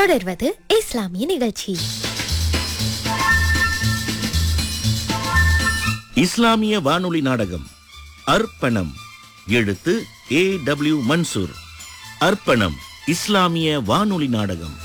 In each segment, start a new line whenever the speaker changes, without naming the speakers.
தொடர்வது இஸ்லாமிய நிகழ்ச்சி
இஸ்லாமிய வானொலி நாடகம் அர்ப்பணம் எழுத்து ஏ டபிள்யூ மன்சூர் அர்ப்பணம் இஸ்லாமிய வானொலி நாடகம்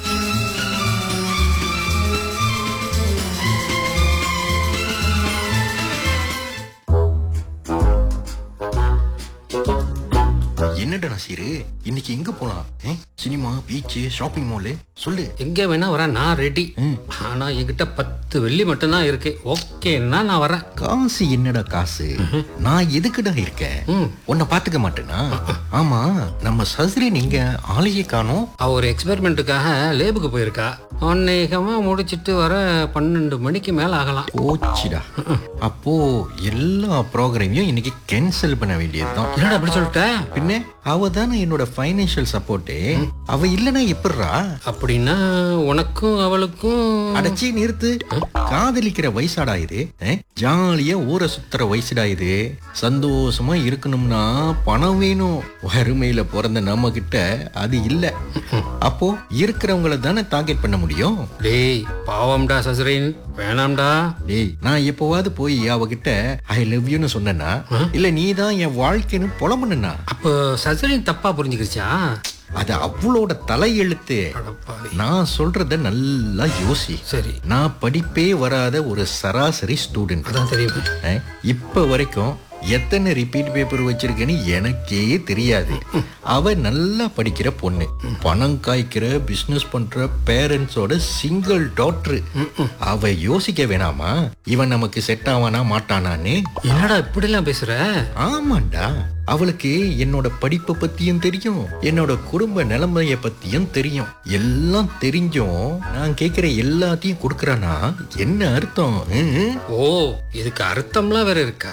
என்னடா நசீரு இன்னைக்கு எங்க போலாம் ஏ? சினிமா பீச் ஷாப்பிங் மாலு சொல்லு
எங்க வேணா வரேன் நான் ரெடி ஆனா என்கிட்ட பத்து வெள்ளி மட்டும்தான் இருக்கு ஓகேன்னா நான் வரேன்
காசு என்னடா காசு நான் எதுக்குடா இருக்கேன் உன்னை பாத்துக்க மாட்டேனா ஆமா நம்ம சஸ்ரின் இங்க ஆளையே காணோம்
அவ ஒரு எக்ஸ்பெரிமெண்ட்டுக்காக லேபுக்கு போயிருக்கா அநேகமா முடிச்சிட்டு வர பன்னெண்டு மணிக்கு மேல ஆகலாம்
போச்சுடா அப்போ எல்லா ப்ரோக்ராமையும் இன்னைக்கு கேன்சல் பண்ண வேண்டியதுதான்
என்னடா அப்படி சொல்லிட்ட
பின்ன அவ தானே என்னோட ஃபைனான்சியல் சப்போர்ட்டு அவ இல்லனா எப்படிரா
அப்படின்னா உனக்கும் அவளுக்கும்
அடைச்சி நிறுத்து காதலிக்கிற வயசாடா இது அஹ்? ஜாலியா ஊரை சுத்துற வயசுடா இது சந்தோஷமா இருக்கணும்னா பணம் வேணும் வறுமையில பிறந்த நம்ம கிட்ட அது இல்ல அப்போ இருக்கிறவங்கள தானே டார்கெட் பண்ண முடியும்
டேய் பாவம்டா சசுரின் வேணாம்டா
டேய் நான் எப்போவாவது போய் அவகிட்ட ஐ லவ் யூன்னு சொன்னேன்னா இல்ல நீ தான் என் வாழ்க்கைன்னு புலம்புனா
அப்போ சசுரின் தப்பா புரிஞ்சுக்கிச்சா
அது அவளோட தலையெழுத்து
அடப்பாவி.
நான் சொல்றத நல்லா யோசி
சரி
நான் படிப்பே வராத ஒரு சராசரி ஸ்டூடெண்ட்
அதான் தெரியும்
அஹ், இப்ப வரைக்கும் எத்தனை ரிப்பீட் பேப்பர் வச்சிருக்கேன்னு எனக்கே தெரியாது அவ நல்லா படிக்கிற பொண்ணு பணம் காய்க்கிற பிசினஸ் பண்ற பேரண்ட்ஸோட சிங்கிள் டாக்டர் அவ யோசிக்க வேணாமா இவன் நமக்கு செட் ஆவானா மாட்டானான்னு
என்னடா இப்படிலாம் பேசுற
ஆமாண்டா அவளுக்கு என்னோட படிப்பை பத்தியும் தெரியும் என்னோட குடும்ப நிலைமைய பத்தியும் தெரியும் எல்லாம் தெரிஞ்சும் நான் கேக்குற எல்லாத்தையும் கொடுக்கறானா என்ன அர்த்தம் ஹம்?
ஓ இதுக்கு அர்த்தம்லாம் வேற இருக்கா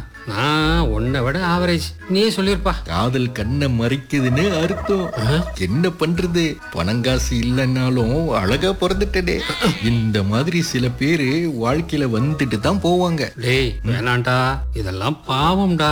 நான் உன்னை விட ஆவரேஜ் நீயே சொல்லிருப்பா
காதல் கண்ணை மறைக்குதுன்னு அர்த்தம் என்ன பண்றது பணங்காசு இல்லைன்னாலும் அழகா பிறந்துட்டனே இந்த மாதிரி சில பேரு வாழ்க்கையில வந்துட்டு தான் போவாங்க
டேய் வேணாண்டா இதெல்லாம் பாவம்டா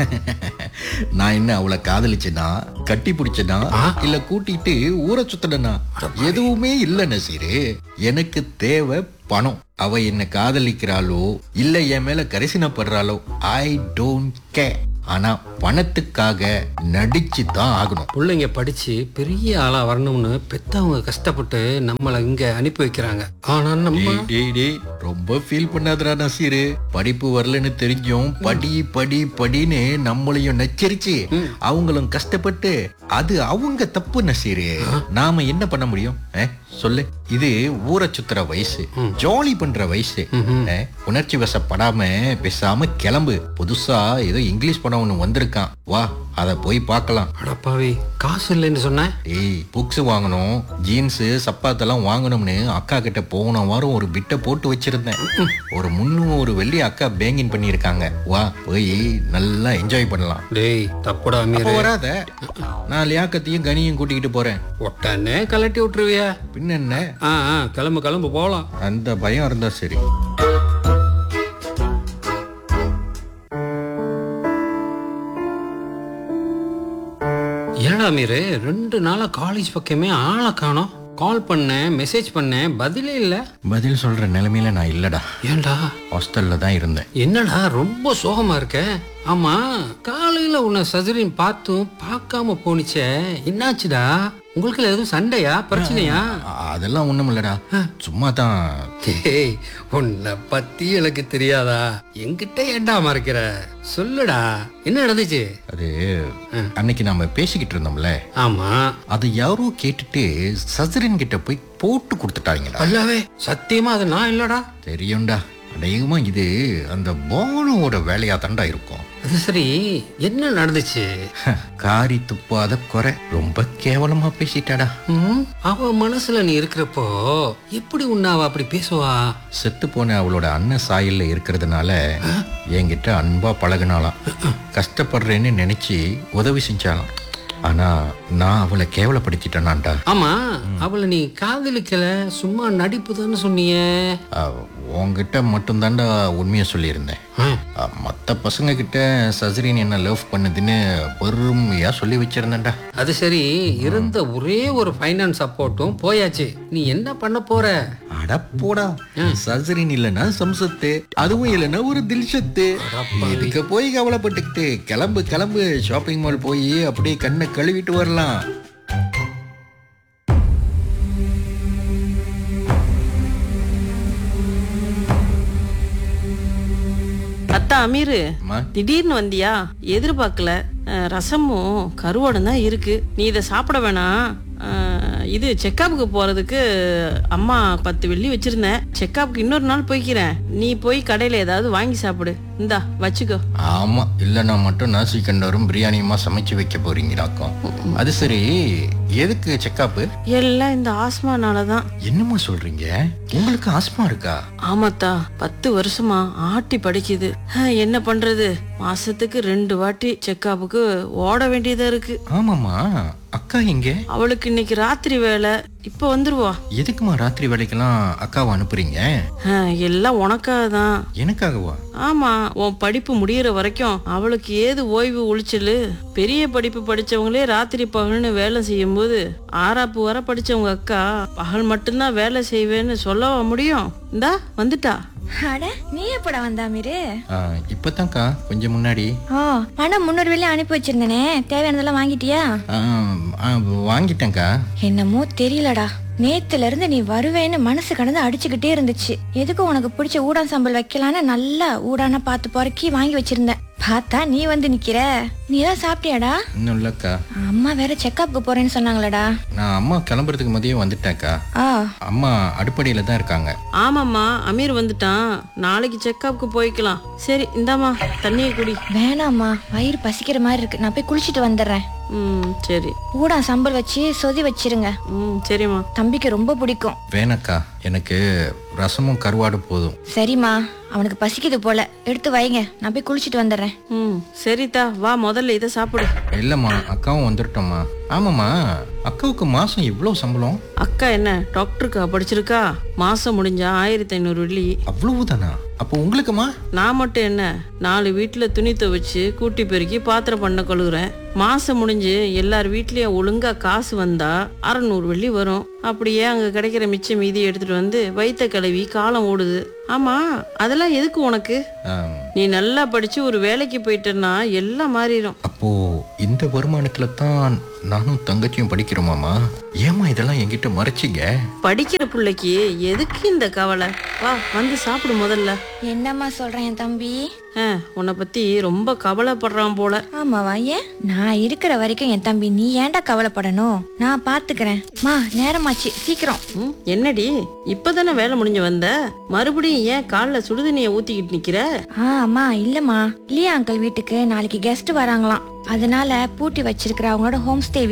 நான் என்ன அவளை காதலிச்சேனா கட்டி பிடிச்சனா இல்ல கூட்டிட்டு ஊரை சுத்தனா எதுவுமே இல்ல நசீரு எனக்கு தேவை பணம் அவ என்ன காதலிக்கிறாளோ இல்ல என் மேல கரிசனப்படுறாளோ ஐ டோன்ட் கேர் ஆனா பணத்துக்காக நடிச்சு தான் ஆகணும்
பிள்ளைங்க படிச்சு பெரிய ஆளா வரணும்னு பெத்தவங்க கஷ்டப்பட்டு நம்மள இங்க அனுப்பி வைக்கிறாங்க ஆனா நம்ம
டேய், டேய், டேய், ரொம்ப ஃபீல் பண்ணாதடா நசீரு படிப்பு வரலன்னு தெரிஞ்சும் படி படி படின்னு நம்மளையும் நச்சரிச்சு அவங்களும் கஷ்டப்பட்டு அது அவங்க தப்பு நசீரு நாம என்ன பண்ண முடியும் அஹ், சொல்லு இது ஊரை சுத்துற வயசு ஜாலி பண்ற வயசு அஹ், உணர்ச்சி வசப்படாம பேசாம கிளம்பு புதுசா ஏதோ இங்கிலீஷ் படம் ஒண்ணு வந்திருக்கான் வா அத போய் பார்க்கலாம்
அடப்பாவி காசு இல்லைன்னு சொன்னேன்
ஏய் புக்ஸ் வாங்கணும் ஜீன்ஸ் சப்பாத்தெல்லாம் வாங்கணும்னு அக்கா கிட்ட போன வாரம் ஒரு பிட்டை போட்டு வச்சிருந்தேன் ஒரு முந்நூறு வெள்ளி அக்கா பேங்கிங் பண்ணியிருக்காங்க வா போய் நல்லா என்ஜாய் பண்ணலாம்
டேய் தப்புடா
அப்போ
மீறு
வராத நான் லியாக்கத்தையும் கனியும் கூட்டிக்கிட்டு போறேன்
உடனே கலட்டி விட்டுருவியா
பின்ன என்ன
ஆ ஆ கிளம்பு கிளம்பு போலாம்
அந்த பயம் இருந்தா சரி
ஏடா மீரு ரெண்டு நாளா காலேஜ் பக்கமே ஆளை காணோம் கால் பண்ணேன் மெசேஜ் பண்ணேன் பதிலே இல்ல
பதில் சொல்ற நிலைமையில நான் இல்லடா
ஏன்டா
ஹாஸ்டல்ல தான் இருந்தேன்
என்னடா ரொம்ப சோகமா இருக்க ஆமா காலையில உன்னை சதுரின் பார்த்தும் பார்க்காம போனிச்சே என்னாச்சுடா உங்களுக்கு எதுவும் சண்டையா பிரச்சனையா
அ- அதெல்லாம் ஒண்ணும் இல்லடா சும்மா தான்
டேய் உன்னை பத்தி எனக்கு தெரியாதா என்கிட்ட ஏன்டா மறைக்கிற சொல்லுடா என்ன நடந்துச்சு
அது அன்னைக்கு நாம பேசிக்கிட்டு இருந்தோம்ல
ஆமா
அதை யாரோ கேட்டுட்டு சசரின் கிட்ட போய் போட்டு கொடுத்துட்டாங்கடா
அல்லாவே சத்தியமா அது நான் இல்லடா
தெரியும்டா அநேகமா இது அந்த பானுவோட வேலையா தாண்டா இருக்கும்
அது சரி என்ன நடந்துச்சு
காரி துப்பாத குறை ரொம்ப கேவலமா பேசிட்டாடா
ம், அவ மனசுல நீ இருக்கிறப்போ எப்படி உன்னை அவ அப்படி பேசுவா
செத்து போன அவளோட அண்ணன் சாயல்ல இருக்கிறதுனால என்கிட்ட அன்பா பழகுனாலாம் கஷ்டப்படுறேன்னு நினைச்சு உதவி செஞ்சாலாம் ஆனா நான் அவளை கேவலப்படுத்திட்டேனாண்டா
ஆமா அவளை நீ காதலிக்கல சும்மா நடிப்பு தானே சொன்னியே
அஹ், உன்கிட்ட மட்டும்தான்டா உண்மையை சொல்லியிருந்தேன்
ஆ,
அஹ், மத்த பசங்க கிட்ட சசரின் என்ன லவ் பண்ணுதுன்னு பொறுமையா சொல்லி வச்சிருந்தேன்டா
அது சரி இருந்த ஒரே ஒரு ஃபைனான்ஸ் சப்போர்ட்டும் போயாச்சு நீ என்ன பண்ண போற
அட போடா சசரின் இல்லைன்னா சம்சத்து அதுவும் இல்லைன்னா ஒரு தில்ஷத்து இதுக்கு போய் கவலைப்பட்டுக்கிட்டு கிளம்பு கிளம்பு ஷாப்பிங் மால் போய் அப்படியே கண்ணை கழுவிட்டு வரலாம்
அத்தா அமீரு
அம்மா.
திடீர்னு வந்தியா எதிர்பார்க்கல அஹ், ரசமும் கருவாடும் தான் இருக்கு நீ இதை சாப்பிட வேணாம் அஹ், இது செக்கப்புக்கு போறதுக்கு அம்மா பத்து வெள்ளி வச்சிருந்தேன் செக்கப்புக்கு இன்னொரு நாள் போய்க்கிறேன் நீ போய் கடையில ஏதாவது வாங்கி சாப்பிடு இந்தா வச்சுக்கோ
ஆமா இல்லைன்னா மட்டும் நாசி கண்டவரும் பிரியாணியுமா சமைச்சு வைக்க போறீங்களாக்கும் அது சரி எதுக்கு செக்கப்பு
எல்லாம் இந்த ஆஸ்மானால தான்
என்னம்மா சொல்றீங்க உங்களுக்கு ஆஸ்மா இருக்கா
ஆமாத்தா பத்து வருஷமா ஆட்டி படிக்குது அஹ், என்ன பண்றது மாசத்துக்கு ரெண்டு வாட்டி செக்கப்புக்கு ஓட வேண்டியதா இருக்கு
ஆமாம்மா அக்கா எங்க
அவளுக்கு இன்னைக்கு ராத்திரி வேலை இப்ப வந்துருவா
எதுக்குமா ராத்திரி வேலைக்கெல்லாம் அக்காவை அனுப்புறீங்க
அஹ், எல்லாம் உனக்காக தான்
எனக்காகவா
ஆமா உன் படிப்பு முடியற வரைக்கும் அவளுக்கு ஏது ஓய்வு ஒழிச்சலு பெரிய படிப்பு படிச்சவங்களே ராத்திரி பகல்னு வேலை செய்யும்போது ஆறாப்பு வர படிச்சவங்க அக்கா பகல் மட்டும்தான் வேலை செய்வேன்னு சொல்லவா முடியும் இந்தா வந்துட்டா
அட நீ எப்படா வந்தா அமீரு
ஆ, இப்பதான்க்கா கொஞ்சம் முன்னாடி
ஓ பணம் முன்னூறு வெள்ளி அனுப்பி வச்சிருந்தனே தேவையானதெல்லாம் வாங்கிட்டியா
ஆ, ஆ, வாங்கிட்டேன்க்கா
என்னமோ தெரியலடா நேத்துல இருந்து நீ வருவேன்னு மனசு கடந்து அடிச்சுக்கிட்டே இருந்துச்சு எதுக்கு உனக்கு பிடிச்ச ஊடான் சம்பல் வைக்கலான்னு நல்லா ஊடான பார்த்து பொறுக்கி வாங்கி வச்சிருந்தேன் பார்த்தா நீ வந்து நிக்கிற நீ தான் சாப்பிட்டியாடா
இன்னும் இல்லக்கா
அம்மா வேற செக்கப்புக்கு போறேன்னு சொன்னாங்களடா
நான் அம்மா கிளம்புறதுக்கு மதியம் வந்துட்டேன்க்கா
ஆ
அம்மா அடுப்படியில தான் இருக்காங்க
ஆமாம்மா அமீர் வந்துட்டான் நாளைக்கு செக்கப்புக்கு போய்க்கலாம் சரி இந்தாம்மா தண்ணியை குடி
வேணாம்மா வயிறு பசிக்கிற மாதிரி இருக்கு நான் போய் குளிச்சுட்டு வந்துடுறேன்
ம் சரி
ஊடா சம்பல் வச்சு சொதி வச்சிருங்க
ம் சரிம்மா
தம்பிக்கு ரொம்ப பிடிக்கும்
வேணக்கா எனக்கு ரசமும் கருவாடு போதும்
சரிம்மா அவனுக்கு பசிக்குது போல எடுத்து வைங்க நான் போய் குளிச்சுட்டு வந்துடுறேன்
ம் சரிதா வா முதல்ல இதை சாப்பிடு
இல்லம்மா அக்காவும் வந்துட்டோம்மா ஆமாம்மா அக்காவுக்கு மாசம் எவ்வளவு சம்பளம்
அக்கா என்ன டாக்டருக்கா படிச்சிருக்கா மாசம் முடிஞ்சா ஆயிரத்தி ஐநூறு வெள்ளி
அவ்வளவுதானா அப்போ உங்களுக்குமா
நான் மட்டும் என்ன நாலு வீட்டுல துணி துவைச்சு கூட்டி பெருக்கி பாத்திரம் பண்ண கழுகுறேன் மாசம் முடிஞ்சு எல்லார் வீட்லயும் ஒழுங்கா காசு வந்தா அறநூறு வெள்ளி வரும் அப்படியே அங்க கிடைக்கிற மிச்ச மீதி எடுத்துட்டு வந்து வைத்த கழுவி காலம் ஓடுது ஆமா அதெல்லாம் எதுக்கு உனக்கு
ஆம்,
நீ நல்லா படிச்சு ஒரு வேலைக்கு போயிட்டேன்னா எல்லாம் மாறிடும்
அப்போ இந்த வருமானத்துல தான் நானும் தங்கச்சியும் படிக்கிறோமாமா ஏமா இதெல்லாம் என்கிட்ட மறைச்சிங்க
படிக்கிற பிள்ளைக்கு எதுக்கு இந்த கவலை வா வந்து சாப்பிடு முதல்ல
என்னம்மா சொல்றேன் என் தம்பி
ஆ, உன்னை பத்தி ரொம்ப கவலைப்படுறான் போல
ஆமாவா ஏன் நான் இருக்கிற வரைக்கும் என் தம்பி நீ ஏன்டா கவலைப்படணும் நான் பாத்துக்கிறேன் மா நேரமாச்சு சீக்கிரம்
ம், என்னடி இப்பதானே வேலை முடிஞ்சு வந்த மறுபடியும் ஏன் கால்ல சுடுதண்ணிய ஊத்திக்கிட்டு நிக்கிற
ஆ அம்மா இல்லம்மா லியா அங்கிள் வீட்டுக்கு நாளைக்கு கெஸ்ட் வராங்களாம் அதனால பூட்டி வச்சிருக்கிற அவங்களோட ஹோம் ஸ்டே